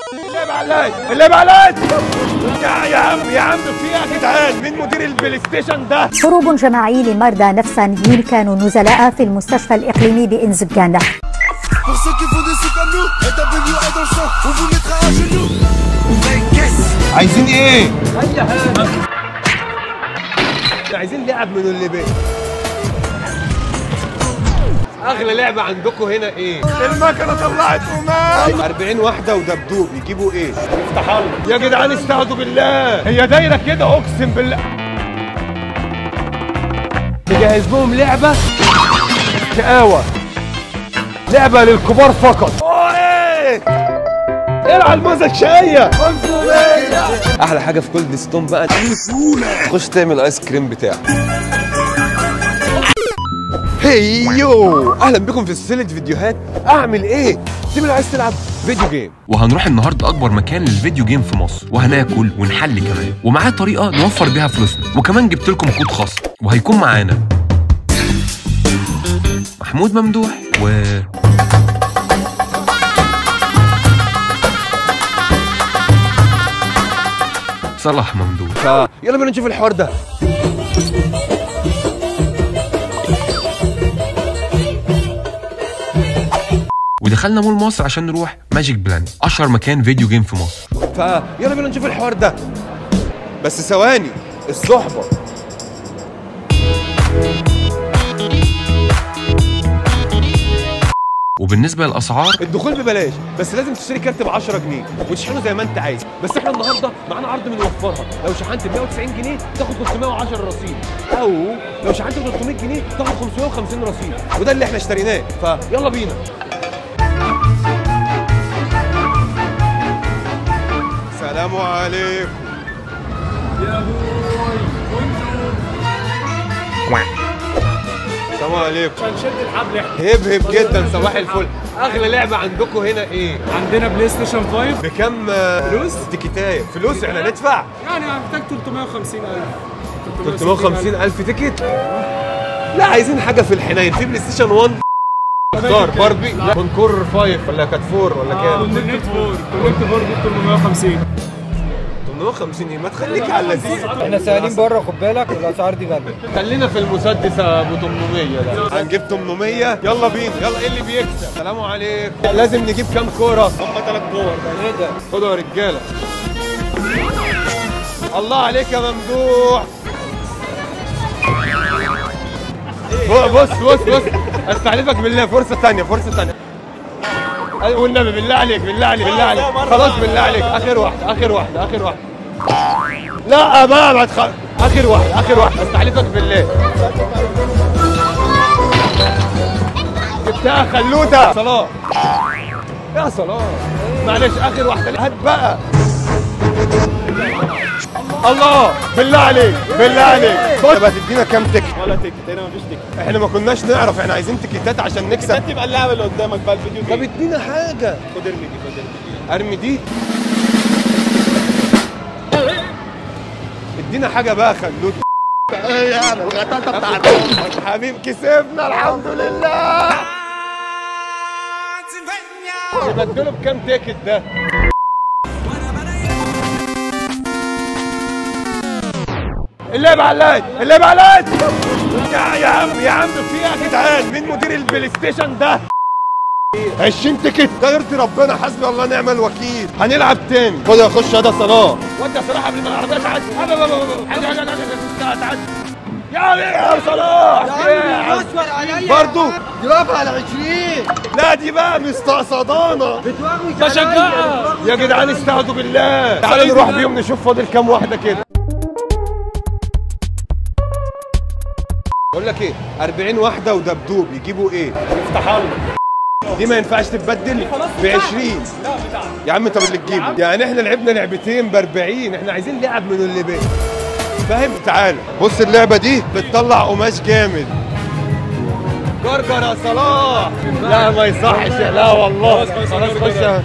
اللي بعلاش اللي بعلاش يا يا عم يا عم في ايه يا جدعان مين مدير البلاي ستيشن ده هروب جماعي لمرضى نفسانيين كانوا نزلاء في المستشفى الإقليمي بإنزبجان Pour ceux qui font des sous comme nous, SW est dans le sang, on vous mettra à genoux. Ouvrez une caisse. عايزين ايه اي حاجه عايزين لعب من اللي بيه اغلى لعبه عندكم هنا ايه المكنه طلعت قماش 40 واحده ودبدوب يجيبوا ايه افتح الله يا جدعان استهدوا بالله هي دايره كده اقسم بالله نجهز لهم لعبه شقاوه لعبه للكبار فقط ايه العب الموزة شقية احلى حاجه في كولد ستون بقى تخش تعمل الايس كريم بتاعك هيو اهلا بكم في سلسله فيديوهات اعمل ايه تيجي عايز تلعب فيديو جيم وهنروح النهارده اكبر مكان للفيديو جيم في مصر وهناكل ونحل كمان ومعاه طريقه نوفر بيها فلوسنا وكمان جبت لكم كود خاص وهيكون معانا محمود ممدوح و صلاح ممدوح فيلا بينا نشوف الحوار ده ودخلنا مول مصر عشان نروح ماجيك بلانت اشهر مكان فيديو جيم في مصر فيلا بينا نشوف الحوار ده بس ثواني الصحبه وبالنسبه للاسعار الدخول ببلاش بس لازم تشتري كارت ب 10 جنيه وتشحنه زي ما انت عايز بس احنا النهارده معانا عرض بنوفرها لو شحنت ب 190 جنيه تاخد 310 رصيد او لو شحنت ب 300 جنيه تاخد 550 رصيد وده اللي احنا اشتريناه فيلا بينا سلام عليكم السلام عليكم هنشد الحبل احنا هب هب جدا صباح الفل اغلى لعبه عندكم هنا ايه عندنا بلاي ستيشن 5 بكم آه، فلوس؟ تيكيتايه فلوس احنا ندفع يعني محتاج 350000 350 الف تيكت لا عايزين حاجه في الحنين في بلاي ستيشن 1 اختار باربي كونكور 5 ولا كات 4 ولا كام كونكت 4 كونكت 4 ب 850 850 ايه ما تخليك على اللذيذ احنا سائلين بره خد بالك والاسعار دي غاليه خلينا في المسدس ابو 800 ده هنجيب 800 يلا بينا يلا ايه اللي بيكسب سلام عليكم لازم نجيب كام كوره هم ثلاث كور ايه ده خدوا يا رجاله الله عليك يا ممدوح بص بص بص استحلفك بالله فرصه ثانيه فرصه ثانيه والنبي بالله عليك بالله عليك بالله عليك خلاص بالله عليك اخر واحده اخر واحده اخر واحده لا بقى ما تخ... اخر واحده اخر واحده استحلفك بالله جبتها خلوده صلاح يا صلاح معلش اخر واحده هات بقى الله بالله عليك بالله عليك خد بقى تدينا كام تيكت ولا تيكت هنا مفيش تيكت احنا ما كناش نعرف احنا عايزين تيكيتات عشان نكسب تبقى اللعبه اللي قدامك بقى الفيديو طب جيم ادينا حاجه خد ارمي دي خد ارمي دي ارمي دي ادينا حاجه بقى خلوت حبيب كسبنا الحمد لله بدله بكام تيكت ده اللي بعلاش اللي بعلاش يا يا عم يا عم في ايه يا جدعان مين مدير البلاي ستيشن ده 20 تيكت ده يرضي ربنا حسبي الله نعم الوكيل هنلعب تاني خد يا خش هذا صلاح ودي صلاح قبل ما العربيه تعدي حاجه تعدي تعدي يا يا صلاح يا برضو دي واقفه على 20 لا دي بقى مستقصدانه بشجعها يا جدعان استهدوا بالله تعالوا نروح بيهم نشوف فاضل كام واحده كده بقول لك ايه 40 واحده ودبدوب يجيبوا ايه افتح الله دي ما ينفعش تتبدل ب 20 يا عم طب اللي تجيبه يعني احنا لعبنا لعبتين ب 40 احنا عايزين لعب من اللي بيه فاهم تعال بص اللعبه دي بتطلع قماش جامد جرجر يا صلاح لا ما يصحش لا والله خلاص خش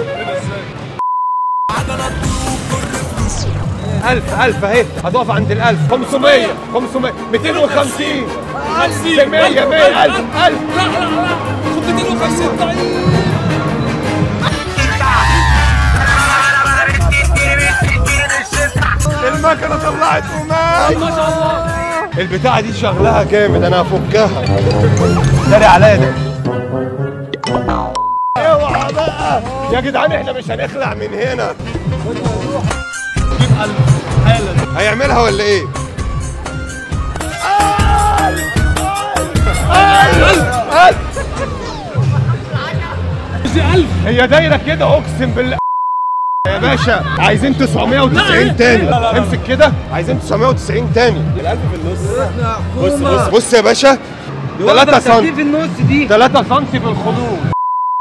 ألف ألف أهي هتقف عند الألف 500 500 250 100 100 ألف ألف خد 250 طيب المكنه طلعت قماش ما شاء الله البتاعه دي شغلها جامد انا هفكها داري عليا ده اوعى بقى يا جدعان احنا مش هنخلع من هنا هيعملها ولا ايه؟ هي دايره كده اقسم بالله يا باشا عايزين 990 تاني امسك كده عايزين 990 تاني القلب في النص بص بص بص يا باشا 3 سم في النص دي 3 سم بالخلوق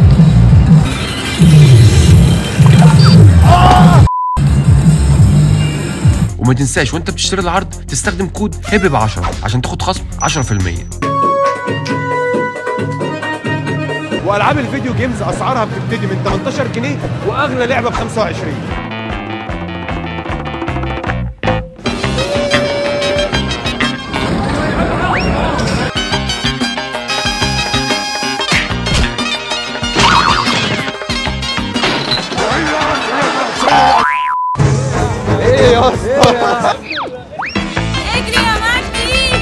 وما تنساش وانت بتشتري العرض تستخدم كود هبب 10 عشان تاخد خصم 10% والعاب الفيديو جيمز اسعارها بتبتدي من 18 جنيه واغلى لعبه ب 25 ايه يا اسطى اجري يا مجدي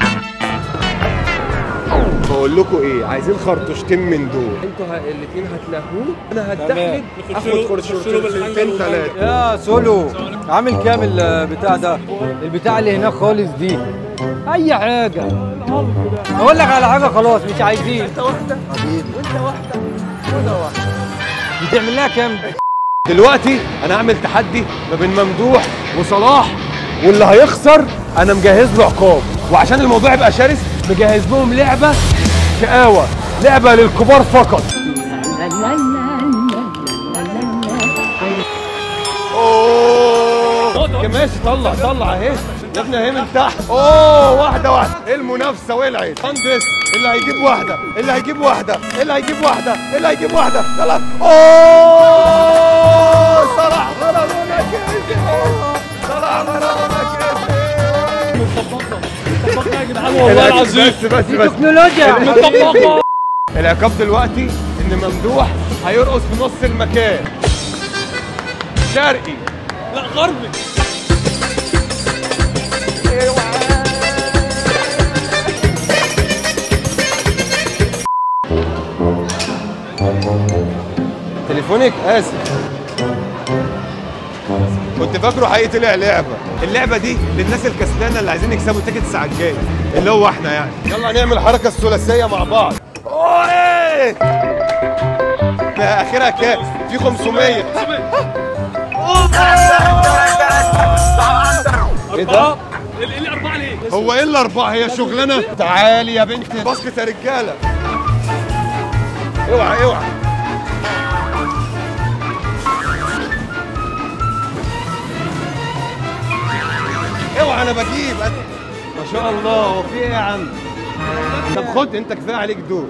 بقول لكم ايه عايزين خرطوشتين من دول انتوا الاثنين هتلاقوه انا تمام اخد خرطوشتين ثلاثه يا سولو عامل كام البتاع ده البتاع اللي هناك خالص دي اي حاجه اقول لك على حاجه خلاص مش عايزين انت واحده وانت واحده وانا واحده بتعمل لها كام دلوقتي انا هعمل تحدي ما بين ممدوح وصلاح واللي هيخسر انا مجهز له عقاب وعشان الموضوع يبقى شرس مجهز لهم لعبه شقاوه لعبه للكبار فقط اوه ماشي طلع طلع اهي يا ابني اهي من تحت اوه واحده واحده المنافسه ولعت هندس اللي هيجيب واحده اللي هيجيب واحده اللي هيجيب واحده اللي هيجيب واحده يلا اوه صلاح غرامنا كده صلاح غرامنا كده والله العظيم بس بس بس تكنولوجيا العقاب دلوقتي ان ممدوح هيرقص في نص المكان شرقي لا غربي تليفونك اسف كنت فاكره حقيقي طلع لعبه اللعبه دي للناس الكسلانه اللي عايزين يكسبوا تيكتس على الجاي اللي هو احنا يعني يلا نعمل الحركه الثلاثيه مع بعض اوه ده اخرها كام في 500 ايه ده الاربعه ليه؟ هو ايه الاربعه هي شغلانه تعالي يا بنت باسكت يا رجاله اوعى اوعى اوعى انا بجيب أنا- ما شاء الله هو في ايه يا عم طب خد انت كفايه عليك دول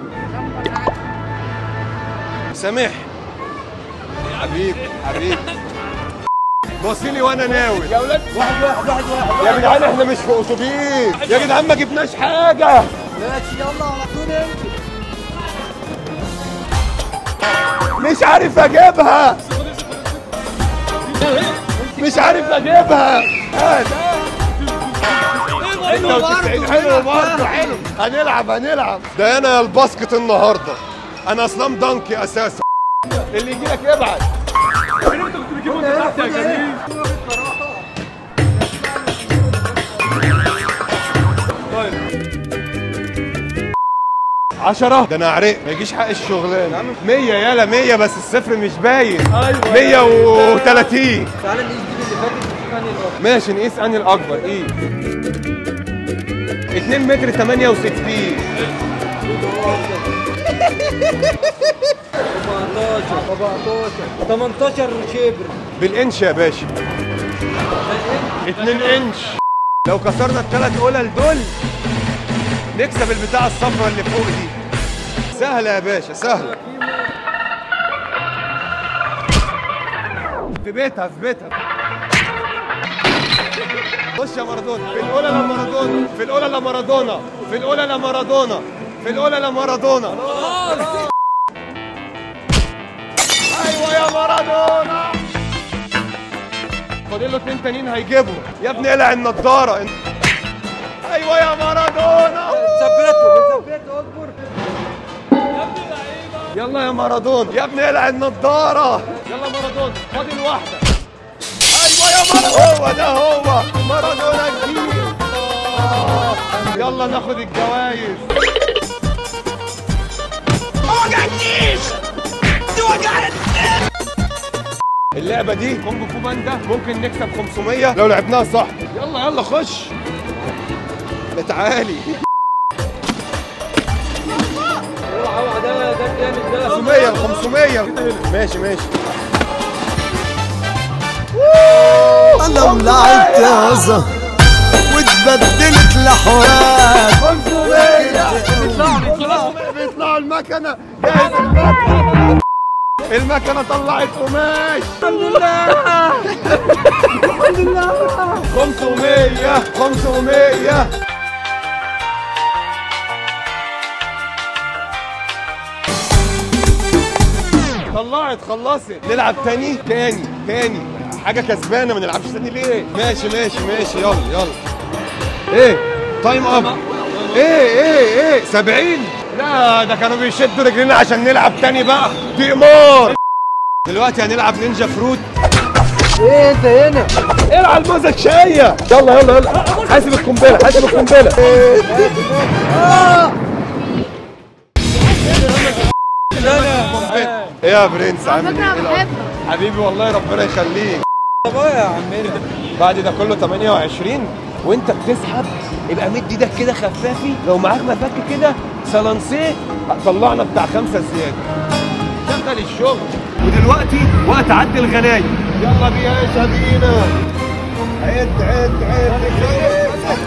سامح حبيبي حبيبي بصيلي وانا ناوي يا ولاد واحد واحد واحد واحد يا جدعان احنا مش في اتوبيس يا جدعان ما جبناش حاجه ماشي يلا على طول انت مش عارف اجيبها مش عارف اجيبها هات 96 حلو برضه حلو هنلعب هنلعب ده انا الباسكت النهارده انا اسلام دانكي اساسا اللي يجي لك ابعت عشرة ده انا عرق ما يجيش حق الشغلانه 100 يالا 100 بس الصفر مش باين أيوة. 130 تعالى نقيس دي اللي فاتت نشوف انهي الأفضل. ماشي نقيس انهي الاكبر ايه 2 متر 68 17 18 شبر بالانش يا باشا 2 انش لو كسرنا الثلاث قلل دول نكسب البتاعه الصفراء اللي فوق دي سهله يا باشا سهله في بيتها في بيتها خش يا مارادونا في الاولى لا مارادونا في الاولى لا مارادونا في الاولى لا مارادونا في الاولى لا مارادونا ايوه يا مارادونا خد فاضل له اتنين تانيين هيجيبهم يا ابني اقلع النضاره ايوه يا مارادونا ثبته ثبته اكبر يلا يا مارادونا يا ابني اقلع النضاره يلا مارادونا فاضل واحده ايوه يا مارادونا هو ده هو مارادونا الجيل آه. يلا ناخد الجوائز اللعبة دي كونج فو باندا ممكن نكسب 500 لو لعبناها صح يلا يلا خش تعالي اوعى اوعى ده ده الجامد ده 500 500 ماشي ماشي انا ولعت يازا واتبدلت لحوار 500 بيطلعوا المكنة جاهز المكنة المكنة طلعت قماش الحمد لله الحمد لله 500 500 طلعت خلصت نلعب تاني تاني تاني حاجة كسبانة ما نلعبش تاني ليه؟ ماشي ماشي ماشي يلا يلا ايه تايم اب ايه ايه ايه 70 لا ده كانوا بيشدوا رجلينا عشان نلعب تاني بقى دي امار دلوقتي هنلعب نينجا فروت ايه انت هنا العب الموزة شقية يلا يلا يلا حاسب القنبلة حاسب القنبلة إيه. ايه يا برنس عامل ايه؟ إيه الأخبار؟ حبيبي والله ربنا يخليك طب ايه يا عمنا بعد ده كله 28 وانت بتسحب يبقى مدي ده كده خفافي لو معاك مفك كده سلانسيه طلعنا بتاع خمسه زياده شغل الشغل ودلوقتي وقت عد الغنايم يلا بينا يا شبينا عد عد عد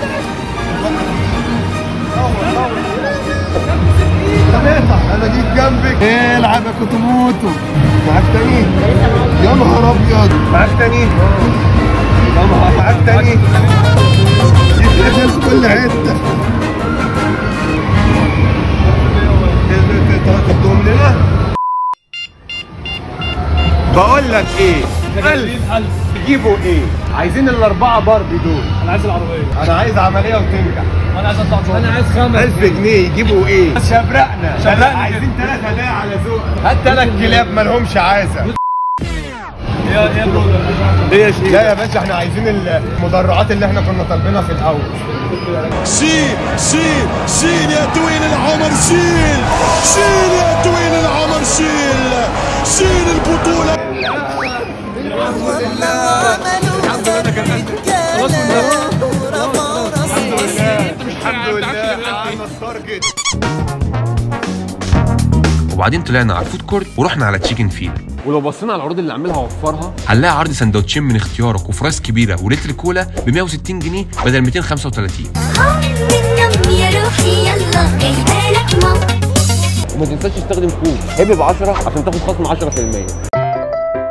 انا جيت جنبك العب يا كوتوموتو معاك تاني يا نهار ابيض معاك تاني يا نهار معاك تاني يتقفل في كل حته تدوم لنا بقول لك ايه ألف ألف تجيبوا ايه عايزين الاربعه باربي دول أنا عايز العربية انا عايز عمليه وتنجح وأنا عايز أطلع شغل أنا عايز خمس 1000 جنيه يجيبوا ايه شبرقنا شبرقنا عايزين ثلاث هدايا على ذوق هات ثلاث كلاب ما لهمش عازه يا يا برودر ليه يا شيخ لا يا باشا احنا عايزين المدرعات اللي احنا كنا طالبينها في الاول شيل شيل شيل يا طويل العمر شيل شيل يا طويل العمر شيل شيل البطولة الحمد لله حققنا التارجت وبعدين طلعنا على الفود كورت ورحنا على تشيكن فيل ولو بصينا على العروض اللي عاملها وفرها هنلاقي عرض سندوتشين من اختيارك وفرايز كبيره ولتر كولا ب 160 جنيه بدل 235 يا روحي يلا جايبالك ماما وما تنساش تستخدم كود هيب ب 10 عشان تاخد خصم 10%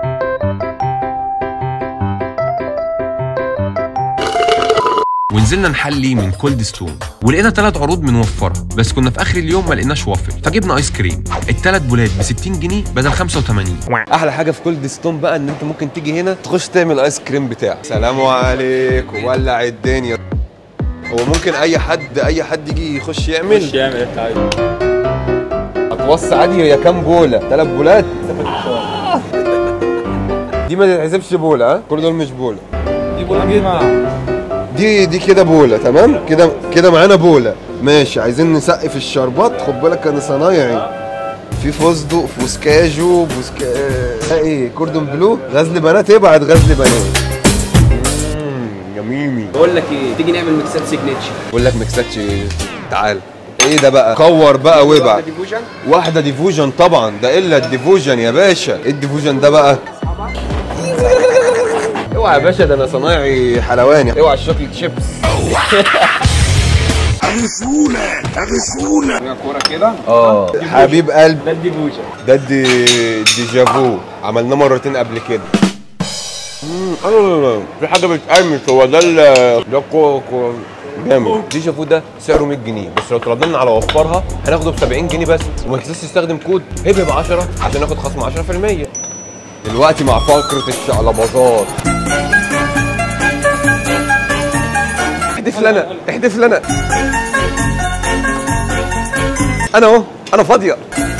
ونزلنا نحلي من كولد ستون ولقينا ثلاث عروض بنوفرها بس كنا في اخر اليوم ما لقيناش وافل فجبنا ايس كريم الثلاث بولات ب 60 جنيه بدل 85 احلى حاجه في كولد ستون بقى ان انت ممكن تيجي هنا تخش تعمل ايس كريم بتاعك سلام عليكم ولع الدنيا هو ممكن اي حد اي حد يجي يخش يعمل مش يعمل أنت عايز هتوصي عادي هي كام بوله ثلاث بولات دي ما تتحسبش بوله ها كل دول مش بوله دي بقول جدا دي دي كده بوله تمام كده كده معانا بوله ماشي عايزين نسقف الشربات خد بالك انا صنايعي في فستق فوسكاجو فوسكا آه، ايه كوردون بلو غزل بنات ابعد غزل بنات مم، يا ميمي بقول لك إيه تيجي نعمل ميكسات سيجنتشر بقول لك مكساتش تعال ايه ده بقى كور بقى وابعد ديفوجن واحده ديفوجن طبعا ده الا الديفوجن يا باشا ايه الديفوجن ده بقى اوعى يا باشا ده انا صنايعي حلواني اوعى الشوكليت شيبس كورة كده اه حبيب قلب ده الديفوجن ده الدي ديجافو عملناه مرتين قبل كده امم لا لا لا في حاجه بتقرمش هو ده ال ده كو كو جامد ديجافو ده سعره 100 جنيه بس لو طلبنا على وفرها هناخده ب 70 جنيه بس وما تنساش تستخدم كود هب ب 10 عشان ناخد خصم 10% دلوقتي مع فقره الشقلباظات احدف لنا احدف لنا انا اهو انا فاضيه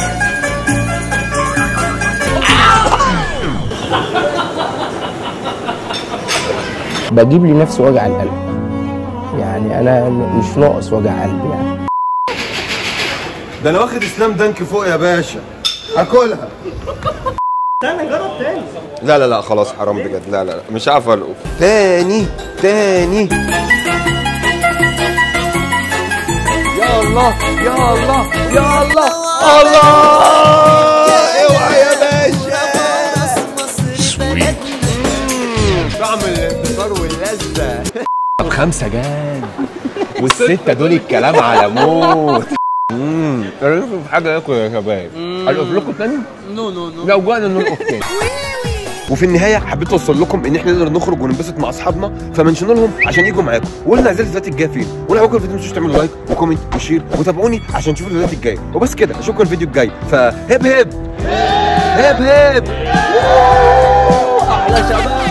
بجيب لنفسي وجع القلب يعني انا مش ناقص وجع قلب يعني ده انا واخد اسلام دنك فوق يا باشا هاكلها استنى جرب تاني لا لا لا خلاص حرام بجد لا لا لا مش عارف القف تاني تاني يا الله يا الله يا الله الله اوعى يا باشا طعم الانتصار واللذة طب خمسة جان والستة دول الكلام على موت امم في حاجة ياكل يا شباب ألقف لكم تاني؟ نو نو نو لو جوعنا نلقف تاني وفي النهايه حبيت اوصل لكم ان احنا نقدر نخرج وننبسط مع اصحابنا فمنشن لهم عشان يجوا معاكم وقلنا عايزين الفيديوهات الجايه فين ولو عجبكم الفيديو ما تنسوش تعملوا لايك وكومنت وشير وتابعوني عشان تشوفوا الفيديوهات الجايه وبس كده اشوفكم الفيديو الجاي فهب هب هب هب احلى شباب